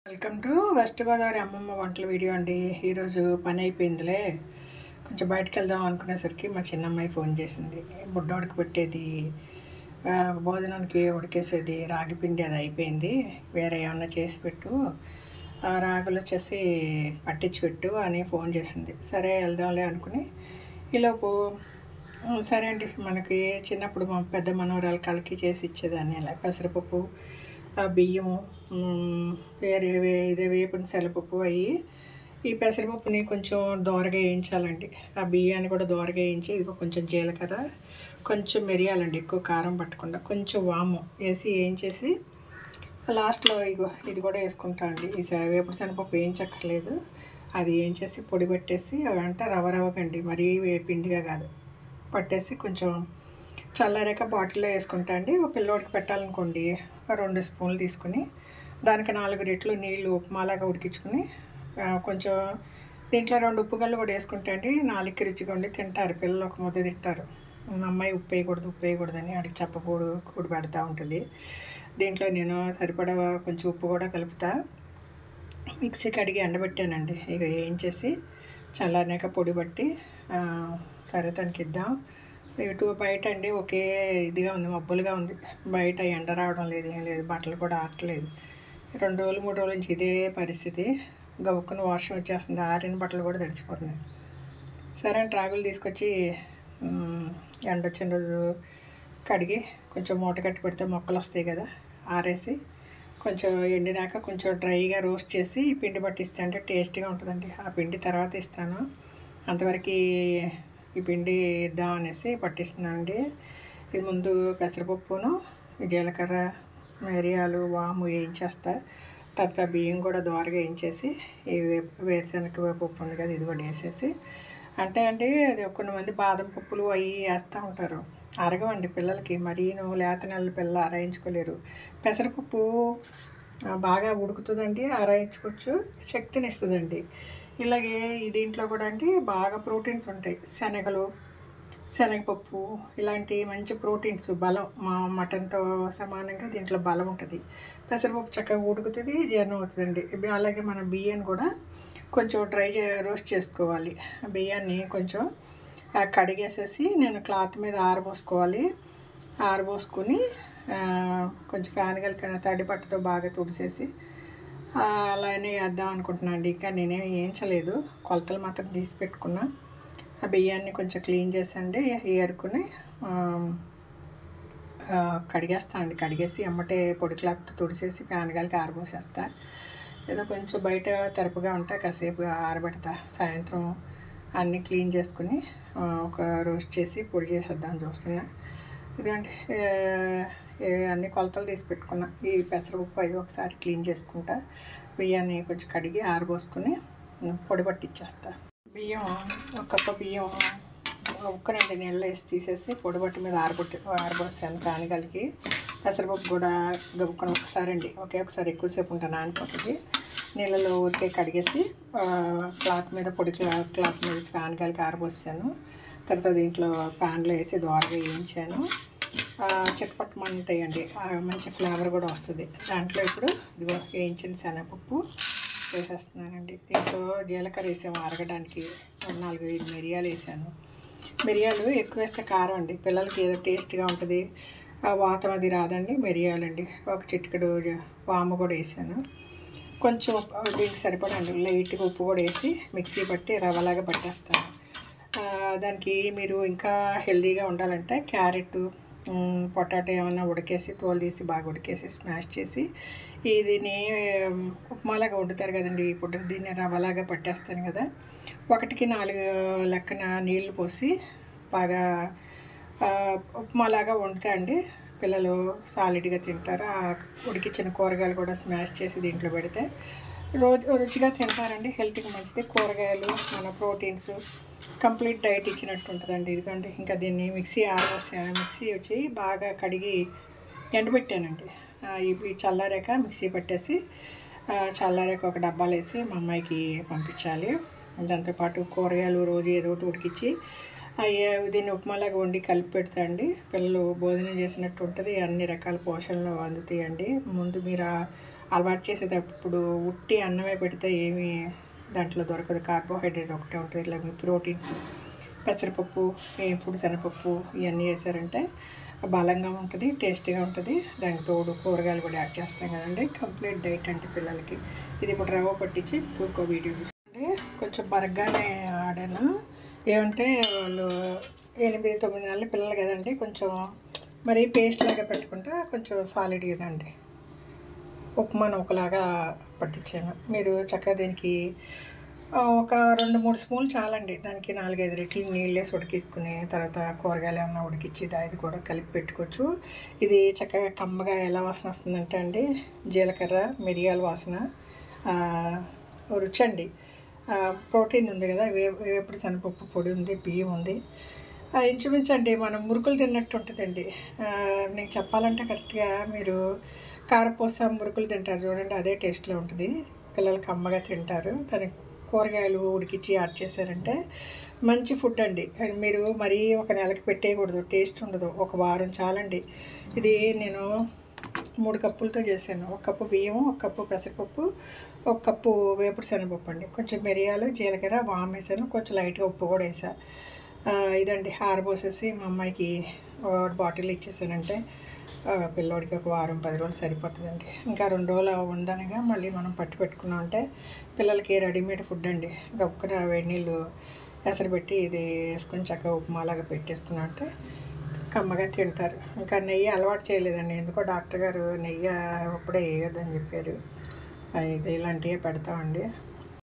welcome to west Godavari అమ్మమ్మ వంటల video అండి ఈరోజు పని అయిపోయిందిలే కొంచెం బయటకు వెళ్దాం అనుకునేసరికి మా చిన్నమ్మాయి ఫోన్ చేసింది బుడ్డోడికి పెట్టేది ఆ, భోజనానికి ఉడికేసేది రాగి పిండి అది అయిపోయింది వేరే ఏమన్నా చేసి పెట్టు ఆ రాగులు వచ్చేసి పట్టించి పెట్టు అని ఫోన్ చేసింది సరే వెళ్దాంలే అనుకుని ఈలోపు "ఆ, సరే అండి మనకి చిన్నప్పుడు మా పెద్ద మనవరాలు కళ్ళకి చేసి ఇచ్చేదాన్ని అలా పెసరపప్పు ఆ బియ్యము మ్, వేరే వే ఇదే వేపిన శనగపప్పు అవి ఈ పెసరపప్పుని కొంచెం దోరగా వేయించాలండి ఆ బియ్యాన్ని కూడా దోరగా వేయించి ఇది కొంచెం జీలకర్ర కొంచెం మిరియాలండి ఎక్కువ కారం పట్టకుండా కొంచెం వాము వేసి వేయించేసి లాస్ట్లో ఇగో ఇది కూడా వేసుకుంటా అండి ఈ శ- వేపుడు శనగపప్పు వేయించక్కర్లేదు అది వేయించేసి పొడి పెట్టేసి అంటే రవ రవ్వకండి మరీ వే- పిండిగా కాదు పట్టేసి కొంచెం చల్లారాక బాటిల్లో వేసుకుంటా అండి ఒక పిల్లోడికి పెట్టాలనుకోండి ఒక రెండు స్పూన్లు తీసుకుని దానికి నాలుగు రెట్లు నీళ్ళు ఉప్మాలాగా ఉడికించుకుని ఆ, కొంచెం దీంట్లో రెండు ఉప్పు గళ్ళు కూడా వేసుకుంటా అండి నాలుగు రుచిగా ఉండి తింటారు పిల్లలు ఒక ముద్ద తింటారు మా అమ్మాయి ఉప్పు వేయకూడదు ఉప్పు వేయకూడదని అడిగి చెప్పకూడు కూడి పెడతా ఉంటుంది దీంట్లో నేను సరిపడా కొంచెం ఉప్పు కూడా కలుపుతా మిక్సీ కడిగి ఎండబెట్టానండి ఇక వేయించేసి చల్లారినాక పొడి పట్టి ఆ, సరే తనకి ఇద్దాం ఇటు బయట అండి ఒకే ఇదిగా ఉంది మబ్బులుగా ఉంది బయట ఎండ రావడం లేదు ఏం లేదు బట్టలు కూడా ఆరట్లేదు రెండు రోజులు మూడు రోజుల నుంచి ఇదే పరిస్థితి గబుక్కున వర్షం వచ్చేస్తుంది ఆరిన బట్టలు కూడా తడిచిపోతున్నాయి సరే అని ట్రాగులు తీసుకొచ్చి ఉమ్, ఎండ వచ్చిన రోజు కడిగి కొంచెం మూట కట్టి పెడితే మొక్కలు వస్తాయి కదా ఆరేసి కొంచెం ఎండినాక కొంచెం డ్రైగా రోస్ట్ చేసి ఈ పిండి పట్టిస్తే అంటే టేస్టీగా ఉంటుందండి ఆ పిండి తర్వాత ఇస్తాను అంతవరకు ఈ పిండి ఇద్దాం అనేసి పట్టిస్తున్నానండి ఇది ముందు పెసరపప్పును ఈ జీలకర్ర మిరియాలు వాము వేయించేస్తా తర్వాత బియ్యం కూడా దోరగా వేయించేసి ఈ వే- వేరుశనగ పప్పు ఉంది కదా ఇది కూడా వేసేసి అంటే అండి అది కొంతమంది బాదం పప్పులు అవి వేస్తూ ఉంటారు అరగవండి పిల్లలకి మరీను లేత నెలల పిల్లలు అరాయించుకోలేరు పెసరపప్పు ఆ, బాగా ఉడుకుతుందండి ఆరాయించుకోవచ్చు శక్తిని ఇస్తుందండి ఇలాగే ఈ దీంట్లో కూడా అండి బాగా ప్రోటీన్స్ ఉంటాయి శనగలు శనగపప్పు ఇలాంటి మంచి ప్రోటీన్స్ బలం మా మటన్తో సమానంగా దీంట్లో బలం ఉంటుంది పెసరపప్పు చక్కగా ఉడుకుతుంది జీర్ణం అవుతుందండి ఇవి అలాగే మన బియ్యాన్ని కూడా కొంచెం డ్రై చే- రోస్ట్ చేసుకోవాలి బియ్యాన్ని కొంచెం ఆ, కడిగేసేసి నేను క్లాత్ మీద ఆరబోసుకోవాలి ఆరబోసుకుని ఆ, కొంచెం ఫ్యాన్ కలిగిన తడి పట్టుతో బాగా తుడిసేసి ఆ, అలానే వేద్దాం అనుకుంటున్నాను అండి ఇంకా నేనేం వేయించలేదు కొలతలు మాత్రం తీసి పెట్టుకున్నా ఆ బియ్యాన్ని కొంచెం క్లీన్ చేసండి ఏరుకుని ఆ, ఆ, కడిగేస్తా అండి కడిగేసి అమ్మటే పొడి క్లాత్ తుడిసేసి ఫ్యాన్ గాలికి ఆరబోసేస్తా ఏదో కొంచెం బయట తెరపుగా ఉంటే కాసేపు ఆరబెడతా సాయంత్రం అన్నీ క్లీన్ చేసుకుని ఆ, ఒక రోస్ట్ చేసి పొడి చేసేద్దాం చూస్తున్నా ఇదండి ఏ, ఏ, అన్ని కొలతలు తీసి పెట్టుకున్నా ఈ పెసరపప్పు అది ఒకసారి క్లీన్ చేసుకుంటా బియ్యాన్ని కొంచెం కడిగి ఆరబోసుకుని ఉమ్, పొడి పట్టించేస్తా బియ్యం ఒక కప్పు బియ్యం ఉక్కనండి నీళ్ళు వేసి తీసేసి పొడిబట్టి మీద ఆరబొట్టి ఆరబోసాను కానిగలికి పెసరపప్పు కూడా గబుక్కొని ఒకసారి అండి ఒకే ఒకసారి ఎక్కువసేపు ఉంటాను నానిపోతుంది నీళ్ళలో ఊరికే కడిగేసి ఆ, క్లాత్ మీద పొడి క్లా- క్లాత్ మీద కానిగలికి ఆరబోసాను తర్వాత దీంట్లో ప్యాన్లో వేసి దోరగా వేయించాను చిట్పట్టమంటాయండి మంచి ఫ్లేవర్ కూడా వస్తుంది దాంట్లో ఇప్పుడు ఇదిగో వేయించిన శనగపప్పు వేసేస్తున్నానండి దీంట్లో జీలకర్ర వేసాము అరగడానికి ఒక నాలుగు ఐదు మిరియాలు వేసాను మిరియాలు ఎక్కువ వేస్తే కారం అండి పిల్లలకి ఏదో టేస్ట్గా ఉంటుంది ఆ వాతం అది రాదండి మిరియాలండి ఒక చిటికెడు జ- వాము కూడా వేసాను కొంచెం ఉప్పు- దీనికి సరిపడండి లైట్గా ఉప్పు కూడా వేసి మిక్సీ పట్టి రవ్వలాగా పట్టేస్తాను ఆ, దానికి మీరు ఇంకా హెల్తీగా ఉండాలంటే క్యారెట్ మ్, పొటాటో ఏమన్నా ఉడికేసి తోలు తీసి బాగా ఉడికేసి స్మాష్ చేసి దీన్ని ఉమ్, ఉప్మాలాగా వండుతారు కదండి ఇప్పుడు దీన్ని రవ్వలాగా పట్టేస్తాను కదా ఒకటికి నాలుగు లెక్కన నీళ్లు పోసి బాగా ఆ, ఉప్మాలాగా వండుతా అండి పిల్లలు సాలిడ్గా తింటారు ఆ ఉడికించిన కూరగాయలు కూడా స్మాష్ చేసి దీంట్లో పెడితే రోజు రుచిగా తింటారండి హెల్త్కి మంచిది కూరగాయలు మన ప్రోటీన్స్ కంప్లీట్ డైట్ ఇచ్చినట్టు ఉంటుందండి ఇదిగోండి ఇంకా దీన్ని మిక్సీ ఆరవేసాను మిక్సీ వచ్చి బాగా కడిగి ఎండబెట్టానండి ఆ, ఇవి చల్లారాక మిక్సీ పట్టేసి ఆ, చల్లారాక ఒక డబ్బాలు వేసి మా అమ్మాయికి పంపించాలి దాంతోపాటు కూరగాయలు రోజు ఏదో ఒకటి ఉడికించి అయ్యే దీన్ని ఉప్మాలాగా వండి కలిపి పెడతా అండి పిల్లలు భోజనం చేసినట్టు ఉంటుంది అన్ని రకాల పోషణలు అందుతాయండి ముందు మీరు ఆ- అలవాటు చేసేటప్పుడు ఉట్టి అన్నమే పెడితే ఏమీ దాంట్లో దొరకదు కార్బోహైడ్రేట్ ఒకటే ఉంటుంది ఇలా ప్రోటీన్స్ పెసరపప్పు వేపుడు శనగపప్పు ఇవన్నీ వేసారంటే బలంగా ఉంటుంది టేస్టీగా ఉంటుంది దానికి తోడు కూరగాయలు కూడా యాడ్ చేస్తాం కదండి కంప్లీట్ డైట్ అంటే పిల్లలకి ఇది ఇప్పుడు రవ్వ పట్టించి ఇంకో వీడియో చూస్తుంది కొంచెం బరగ్గానే ఆడాను ఏమంటే వాళ్ళు ఎనిమిది తొమ్మిది నెలల పిల్లలు కదండి కొంచెం మరీ పేస్ట్ లాగా పెట్టుకుంటే కొంచెం సాలిడ్ కదండి ఉప్మాను ఒకలాగా పట్టించాను మీరు చక్కగా దీనికి ఆ, ఒక రెండు మూడు స్పూన్లు చాలండి దానికి నాలుగైదు రెట్లు నీళ్ళు వేసి ఉడికించుకుని తర్వాత కూరగాయలు ఏమన్నా ఉడికిచ్చి ఇది కూడా కలిపి పెట్టుకోవచ్చు ఇది చక్కగా కమ్మగా ఎలా వాసన వస్తుందంటే అండి జీలకర్ర మిరియాల వాసన ఆ, రుచి అండి ఆ, ప్రోటీన్ ఉంది కదా వే వేపుడు శనగపప్పు పొడి ఉంది బియ్యం ఉంది ఆ, ఇంచుమించు అండి మనం మురుకులు తిన్నట్టు ఉంటుందండి ఆ, నీకు చెప్పాలంటే కరెక్ట్గా మీరు కారపూస మురుకులు తింటారు చూడండి అదే టేస్ట్లో ఉంటుంది పిల్లలకి అమ్మగా తింటారు దానికి కూరగాయలు ఉడికిచ్చి యాడ్ చేశారంటే మంచి ఫుడ్ అండి అది మీరు మరీ ఒక నెలకి పెట్టేయకూడదు టేస్ట్ ఉండదు ఒక వారం చాలండి ఇది నేను మూడు కప్పులతో చేశాను ఒక కప్పు బియ్యం ఒక కప్పు పెసరపప్పు ఒక కప్పు వేపుడు శనగపప్పు అండి కొంచెం మిరియాలు జీలకర్ర వామ్ వేసాను కొంచెం లైట్గా ఉప్పు కూడా వేసా ఆ, ఇదండి ఆరబోసేసి మా అమ్మాయికి ఒక బాటిల్ ఇచ్చేసానంటే ఆ, పిల్లోడికి ఒక వారం పది రోజులు సరిపోతుందండి ఇంకా రెండు రోజులు ఉందనగా మళ్ళీ మనం పట్టు పెట్టుకున్నాం అంటే పిల్లలకి రెడీమేడ్ ఫుడ్ అండి గొప్పగా వేడి నీళ్ళు ఎసరబెట్టి ఇది వేసుకొని చక్కగా ఉప్మాలాగా పెట్టేసుకున్నాం అంటే కమ్మగా తింటారు ఇంకా నెయ్యి అలవాటు చేయలేదండి ఎందుకో డాక్టర్ గారు నెయ్యి అప్పుడే వేయొద్దని చెప్పారు ఇది ఇలాంటివే పెడతామండి